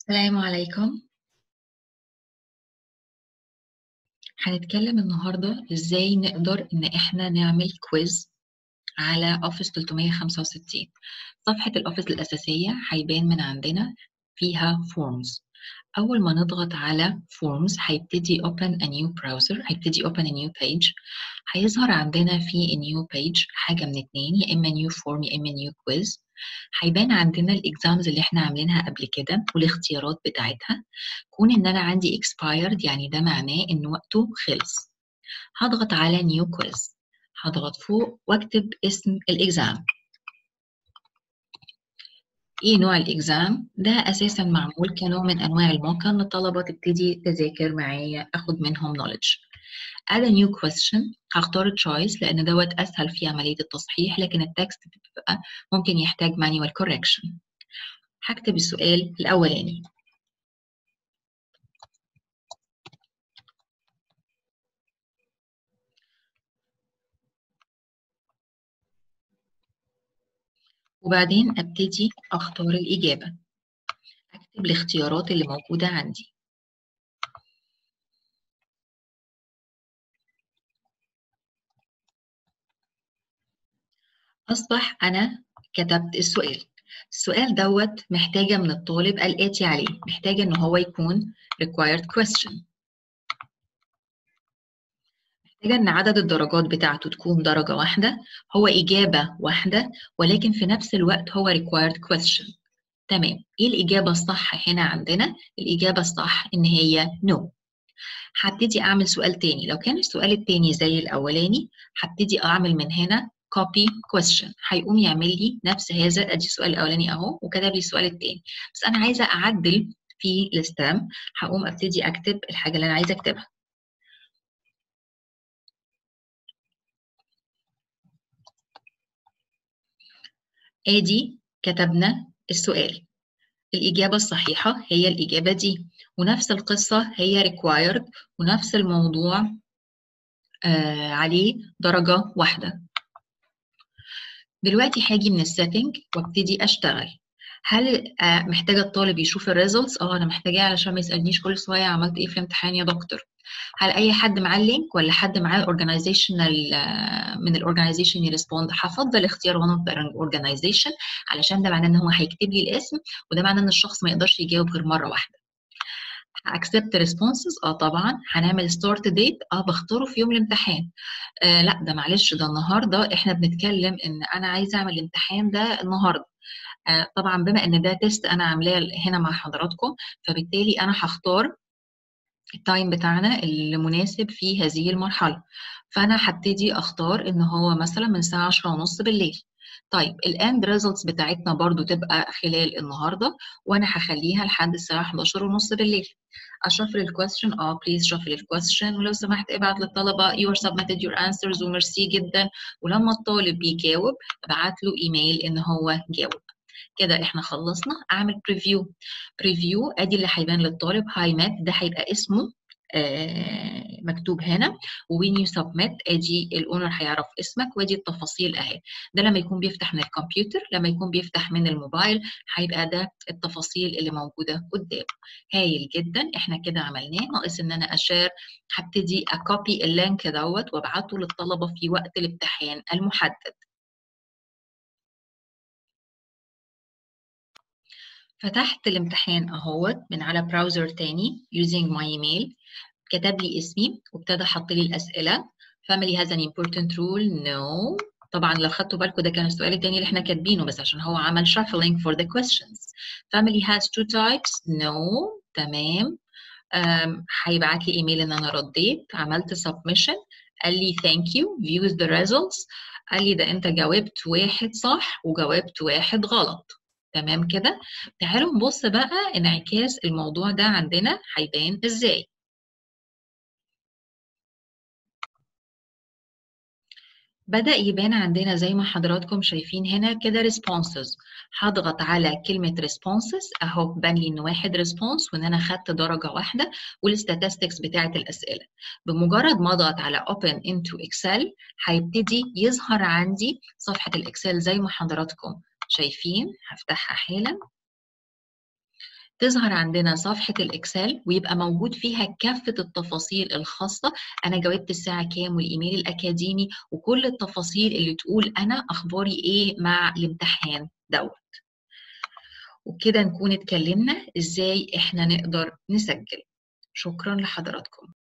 السلام عليكم هنتكلم النهاردة ازاي نقدر ان احنا نعمل كويز على اوفيس 365 صفحة الاوفيس الاساسية هيبان من عندنا فيها فورمز اول ما نضغط على فورمز هيبتدي open a new browser هيبتدي open a new page هيظهر عندنا في a new page حاجة من اتنين يا اما new form يا اما new quiz هيبان عندنا الاكزامز اللي احنا عاملينها قبل كده والاختيارات بتاعتها كون ان انا عندي expired يعني ده معناه ان وقته خلص هضغط على new quiz هضغط فوق واكتب اسم الاكزام ايه نوع الاكزام ده اساسا معمول كنوع من انواع الموقع ان الطلبه تبتدي تذاكر معايا اخد منهم knowledge add a new question هختار choice لان دوت اسهل في عمليه التصحيح لكن التكست بيبقى ممكن يحتاج manual correction هكتب السؤال الاولاني وبعدين ابتدي اختار الاجابه اكتب الاختيارات اللي موجوده عندي أصبح أنا كتبت السؤال السؤال دوت محتاجة من الطالب الآتي عليه محتاجة إن هو يكون required question محتاجة إن عدد الدرجات بتاعته تكون درجة واحدة هو إجابة واحدة ولكن في نفس الوقت هو required question تمام إيه الإجابة الصح هنا عندنا؟ الإجابة الصح إن هي no هبتدي أعمل سؤال تاني لو كان السؤال التاني زي الأولاني هبتدي أعمل من هنا copy question هيقوم يعمل لي نفس هذا ادي السؤال الاولاني اهو وكتب لي السؤال الثاني بس انا عايزه اعدل في الستام هقوم ابتدي اكتب الحاجه اللي انا عايزه اكتبها ادي كتبنا السؤال الإجابة الصحيحة هي الإجابة دي ونفس القصة هي required ونفس الموضوع آه عليه درجة واحدة دلوقتي هاجي من السيتنج وابتدي اشتغل هل محتاجه الطالب يشوف الريزلتس اه انا محتاجاه علشان ما يسالنيش كل شويه عملت ايه في الامتحان يا دكتور هل اي حد معاه اللينك ولا حد معاه الاورجنايزيشنال من الاورجنايزيشن يرسبوند هفضل اختيار وان اوف اورجنايزيشن علشان ده معناه ان هو هيكتب لي الاسم وده معناه ان الشخص ما يقدرش يجاوب غير مره واحده accept responses اه طبعا هنعمل start date اه بختاره في يوم الامتحان آه لا ده معلش ده النهارده احنا بنتكلم ان انا عايزه اعمل الامتحان ده النهارده آه طبعا بما ان ده تيست انا عاملاه هنا مع حضراتكم فبالتالي انا هختار التايم بتاعنا المناسب في هذه المرحله فانا هبتدي اختار ان هو مثلا من الساعه 10 ونص بالليل طيب الاند ريزلتس بتاعتنا برضو تبقى خلال النهارده وانا هخليها لحد الساعه 11 ونص بالليل اشفل الكويستشن اه بليز شفل الكويستشن ولو سمحت ابعت للطلبه يور submitted your answers وميرسي جدا ولما الطالب بيجاوب ابعت له ايميل ان هو جاوب كده احنا خلصنا اعمل بريفيو بريفيو ادي اللي هيبان للطالب هاي مات ده هيبقى اسمه آه مكتوب هنا وين يو سبميت ادي الاونر هيعرف اسمك وادي التفاصيل اهي ده لما يكون بيفتح من الكمبيوتر لما يكون بيفتح من الموبايل هيبقى ده التفاصيل اللي موجوده قدامه هايل جدا احنا كده عملناه ناقص ان انا اشير هبتدي اكوبي اللينك دوت وابعته للطلبه في وقت الامتحان المحدد فتحت الامتحان اهوت من على براوزر تاني using my email كتب لي اسمي وابتدى حط لي الاسئله family has an important rule no طبعا لو خدتوا بالكم ده كان السؤال التاني اللي احنا كاتبينه بس عشان هو عمل shuffling for the questions family has two types no تمام هيبعت لي ايميل ان انا رديت عملت submission قال لي thank you views the results قال لي ده انت جاوبت واحد صح وجاوبت واحد غلط تمام كده تعالوا نبص بقى انعكاس الموضوع ده عندنا هيبان ازاي بدأ يبان عندنا زي ما حضراتكم شايفين هنا كده responses هضغط على كلمة responses اهو بان لي ان واحد response وان انا خدت درجة واحدة والستاتستكس بتاعت الأسئلة بمجرد ما اضغط على open into excel هيبتدي يظهر عندي صفحة الاكسل زي ما حضراتكم شايفين هفتحها حالا تظهر عندنا صفحة الإكسل ويبقى موجود فيها كافة التفاصيل الخاصة أنا جاوبت الساعة كام والإيميل الأكاديمي وكل التفاصيل اللي تقول أنا أخباري إيه مع الامتحان دوت وكده نكون اتكلمنا إزاي إحنا نقدر نسجل شكرا لحضراتكم